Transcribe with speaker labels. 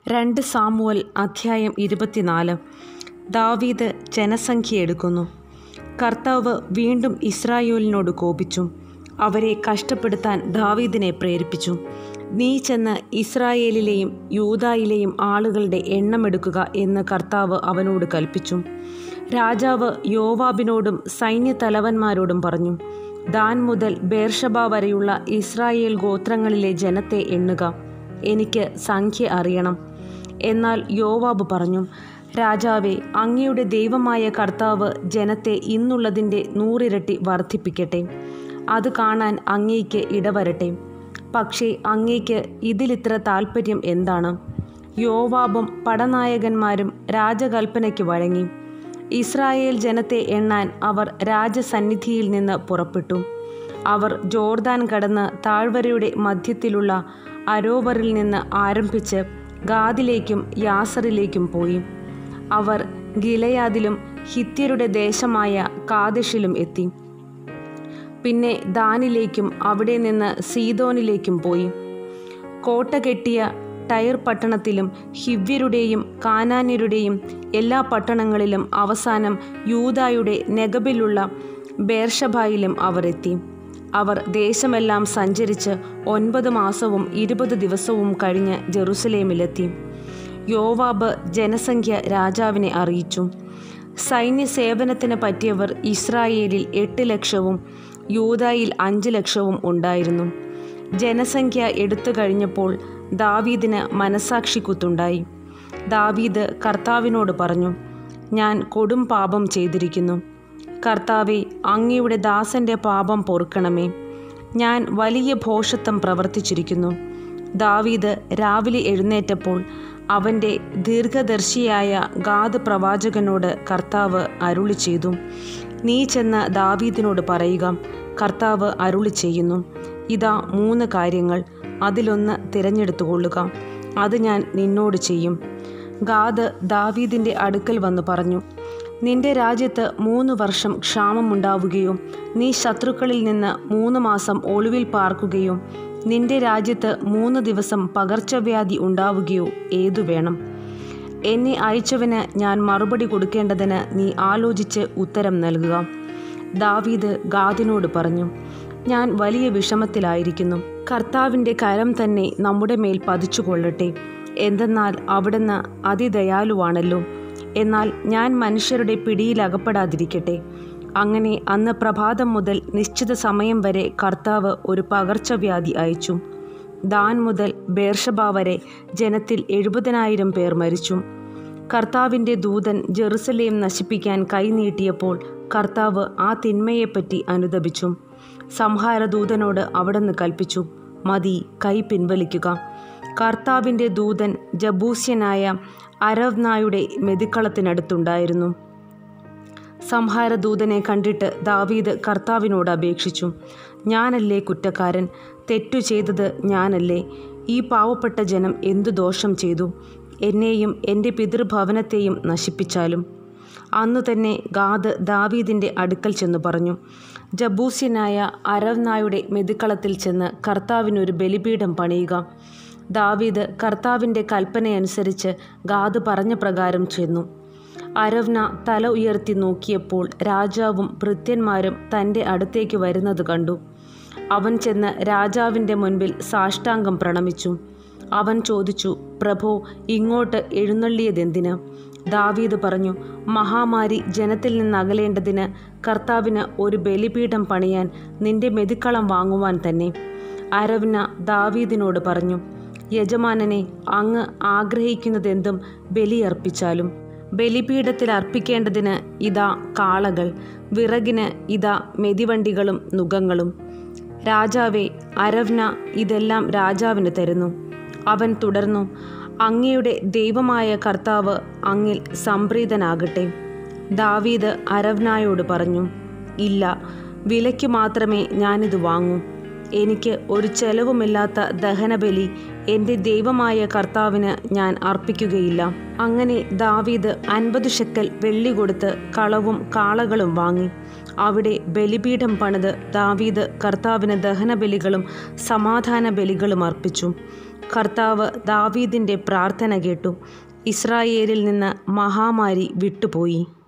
Speaker 1: രണ്ട് സാമുവൽ അധ്യായം ഇരുപത്തിനാല് ദാവീദ് ജനസംഖ്യ എടുക്കുന്നു കർത്താവ് വീണ്ടും ഇസ്രായേലിനോട് കോപിച്ചു അവരെ കഷ്ടപ്പെടുത്താൻ ദാവീദിനെ പ്രേരിപ്പിച്ചു നീ ചെന്ന് ഇസ്രായേലിലെയും യൂദായിലെയും ആളുകളുടെ എണ്ണമെടുക്കുക എന്ന് കർത്താവ് അവനോട് കൽപ്പിച്ചു രാജാവ് യോവാബിനോടും സൈന്യതലവന്മാരോടും പറഞ്ഞു ദാൻ മുതൽ ബേർഷബ വരെയുള്ള ഇസ്രായേൽ ഗോത്രങ്ങളിലെ ജനത്തെ എണ്ണുക എനിക്ക് സംഖ്യ അറിയണം എന്നാൽ യോവാബ് പറഞ്ഞു രാജാവെ അങ്ങയുടെ ദൈവമായ കർത്താവ് ജനത്തെ ഇന്നുള്ളതിൻ്റെ നൂറിരട്ടി വർദ്ധിപ്പിക്കട്ടെ അത് കാണാൻ അങ്ങേക്ക് ഇടവരട്ടെ പക്ഷേ അങ്ങേക്ക് ഇതിലിത്ര താൽപ്പര്യം എന്താണ് യോവാബും പടനായകന്മാരും രാജകൽപ്പനയ്ക്ക് വഴങ്ങി ഇസ്രായേൽ ജനത്തെ എണ്ണാൻ അവർ രാജസന്നിധിയിൽ നിന്ന് പുറപ്പെട്ടു അവർ ജോർദാൻ കടന്ന് താഴ്വരയുടെ മധ്യത്തിലുള്ള അരോവറിൽ നിന്ന് ആരംഭിച്ച് ഗാദിലേക്കും യാസറിലേക്കും പോയി അവർ ഗിലയാദിലും ഹിത്യരുടെ ദേശമായ കാദിഷിലും എത്തി പിന്നെ ദാനിലേക്കും അവിടെ നിന്ന് സീതോനിലേക്കും പോയി കോട്ട കെട്ടിയ ടയർ പട്ടണത്തിലും ഹിവ്യരുടെയും കാനാന്യരുടെയും എല്ലാ പട്ടണങ്ങളിലും അവസാനം യൂതായുടെ നെഗബിലുള്ള ബേർഷബായിലും അവർ എത്തി അവർ ദേശമെല്ലാം സഞ്ചരിച്ച് ഒൻപത് മാസവും ഇരുപത് ദിവസവും കഴിഞ്ഞ് ജെറുസലേമിലെത്തി യോവാബ് ജനസംഖ്യ രാജാവിനെ അറിയിച്ചു സൈന്യസേവനത്തിന് പറ്റിയവർ ഇസ്രായേലിൽ എട്ട് ലക്ഷവും യൂതായിൽ അഞ്ച് ലക്ഷവും ഉണ്ടായിരുന്നു ജനസംഖ്യ എടുത്തു കഴിഞ്ഞപ്പോൾ ദാവീദിന് മനസാക്ഷി കുത്തുണ്ടായി ദാവീദ് കർത്താവിനോട് പറഞ്ഞു ഞാൻ കൊടും പാപം ചെയ്തിരിക്കുന്നു കർത്താവെ അങ്ങയുടെ ദാസന്റെ പാപം പൊറുക്കണമേ ഞാൻ വലിയ ഭോഷത്വം പ്രവർത്തിച്ചിരിക്കുന്നു ദാവീദ് രാവിലെ എഴുന്നേറ്റപ്പോൾ അവൻ്റെ ദീർഘദർശിയായ ഗാദ് പ്രവാചകനോട് കർത്താവ് അരുളി ചെയ്തു നീ ചെന്ന് ദാവീദിനോട് പറയുക കർത്താവ് അരുളി ചെയ്യുന്നു ഇതാ മൂന്ന് കാര്യങ്ങൾ അതിലൊന്ന് തിരഞ്ഞെടുത്തുകൊള്ളുക അത് ഞാൻ നിന്നോട് ചെയ്യും ഗാദ് ദാവീദിൻ്റെ അടുക്കൽ വന്നു പറഞ്ഞു നിന്റെ രാജ്യത്ത് മൂന്ന് വർഷം ക്ഷാമമുണ്ടാവുകയോ നീ ശത്രുക്കളിൽ നിന്ന് മൂന്ന് മാസം ഒളിവിൽ പാർക്കുകയോ നിന്റെ രാജ്യത്ത് മൂന്ന് ദിവസം പകർച്ചവ്യാധി ഉണ്ടാവുകയോ ഏതു വേണം എന്നെ അയച്ചവന് ഞാൻ മറുപടി കൊടുക്കേണ്ടതിന് നീ ആലോചിച്ച് ഉത്തരം നൽകുക ദാവീദ് ഗാദിനോട് പറഞ്ഞു ഞാൻ വലിയ വിഷമത്തിലായിരിക്കുന്നു കർത്താവിൻ്റെ കരം തന്നെ നമ്മുടെ മേൽ പതിച്ചുകൊള്ളട്ടെ എന്തെന്നാൽ അവിടുന്ന് അതിദയാലുവാണല്ലോ എന്നാൽ ഞാൻ മനുഷ്യരുടെ പിടിയിലകപ്പെടാതിരിക്കട്ടെ അങ്ങനെ അന്ന് പ്രഭാതം മുതൽ നിശ്ചിത സമയം വരെ കർത്താവ് ഒരു പകർച്ചവ്യാധി അയച്ചു ദാൻ മുതൽ ബേർഷബ വരെ ജനത്തിൽ എഴുപതിനായിരം പേർ മരിച്ചു കർത്താവിൻ്റെ ദൂതൻ ജെറുസലേം നശിപ്പിക്കാൻ കൈനീട്ടിയപ്പോൾ കർത്താവ് ആ തിന്മയെപ്പറ്റി അനുദപിച്ചു സംഹാരദൂതനോട് അവിടുന്ന് കൽപ്പിച്ചു മതി കൈ പിൻവലിക്കുക കർത്താവിൻ്റെ ദൂതൻ ജബൂസ്യനായ അരവ്നായുടെ മെതിക്കളത്തിനടുത്തുണ്ടായിരുന്നു സംഹാരദൂതനെ കണ്ടിട്ട് ദാവീദ് കർത്താവിനോട് അപേക്ഷിച്ചു ഞാനല്ലേ കുറ്റക്കാരൻ തെറ്റു ചെയ്തത് ഞാനല്ലേ ഈ പാവപ്പെട്ട ജനം എന്തു ദോഷം ചെയ്തു എന്നെയും എൻ്റെ പിതൃഭവനത്തെയും നശിപ്പിച്ചാലും അന്നു തന്നെ ഗാദ് ദാവീദിൻ്റെ അടുക്കൽ ചെന്നു പറഞ്ഞു ജബൂസ്യനായ അരവ്നായുടെ മെതിക്കളത്തിൽ ചെന്ന് കർത്താവിനൊരു ബലിപീഠം പണിയുക ദാവീദ് കർത്താവിൻ്റെ കൽപ്പനയനുസരിച്ച് ഗാദ് പറഞ്ഞ പ്രകാരം ചെന്നു അരവ്ന തല ഉയർത്തി നോക്കിയപ്പോൾ രാജാവും ഭൃത്യന്മാരും തൻ്റെ അടുത്തേക്ക് വരുന്നത് കണ്ടു അവൻ ചെന്ന് രാജാവിൻ്റെ മുൻപിൽ സാഷ്ടാംഗം പ്രണമിച്ചു അവൻ ചോദിച്ചു പ്രഭോ ഇങ്ങോട്ട് എഴുന്നള്ളിയതെന്തിന് ദാവീദ് പറഞ്ഞു മഹാമാരി ജനത്തിൽ നിന്ന് അകലേണ്ടതിന് കർത്താവിന് ഒരു ബലിപീഠം പണിയാൻ നിന്റെ മെതിക്കളം വാങ്ങുവാൻ തന്നെ അരവ്ന ദാവീദിനോട് പറഞ്ഞു യജമാനനെ അങ്ങ് ആഗ്രഹിക്കുന്നതെന്തും ബലിയർപ്പിച്ചാലും ബലിപീഠത്തിൽ അർപ്പിക്കേണ്ടതിന് ഇതാ കാളകൾ വിറകിന് ഇതാ മെതിവണ്ടികളും നുകങ്ങളും രാജാവെ അരവ്ന ഇതെല്ലാം രാജാവിന് തരുന്നു അവൻ തുടർന്നു അങ്ങയുടെ ദൈവമായ കർത്താവ് അങ്ങിൽ സംപ്രീതനാകട്ടെ ദാവീദ് അരവ്നായോട് പറഞ്ഞു ഇല്ല വിലയ്ക്ക് മാത്രമേ ഞാനിത് വാങ്ങൂ എനിക്ക് ഒരു ചെലവുമില്ലാത്ത ദഹനബലി എൻ്റെ ദൈവമായ കർത്താവിന് ഞാൻ അർപ്പിക്കുകയില്ല അങ്ങനെ ദാവീദ് അൻപത് ഷെക്കൽ വെള്ളി കൊടുത്ത് കളവും കാളകളും വാങ്ങി അവിടെ ബലിപീഠം പണിത് ദാവീദ് കർത്താവിന് ദഹനബലികളും സമാധാന ബലികളും അർപ്പിച്ചു കർത്താവ് ദാവീദിൻ്റെ പ്രാർത്ഥന കേട്ടു ഇസ്രായേലിൽ നിന്ന് മഹാമാരി വിട്ടുപോയി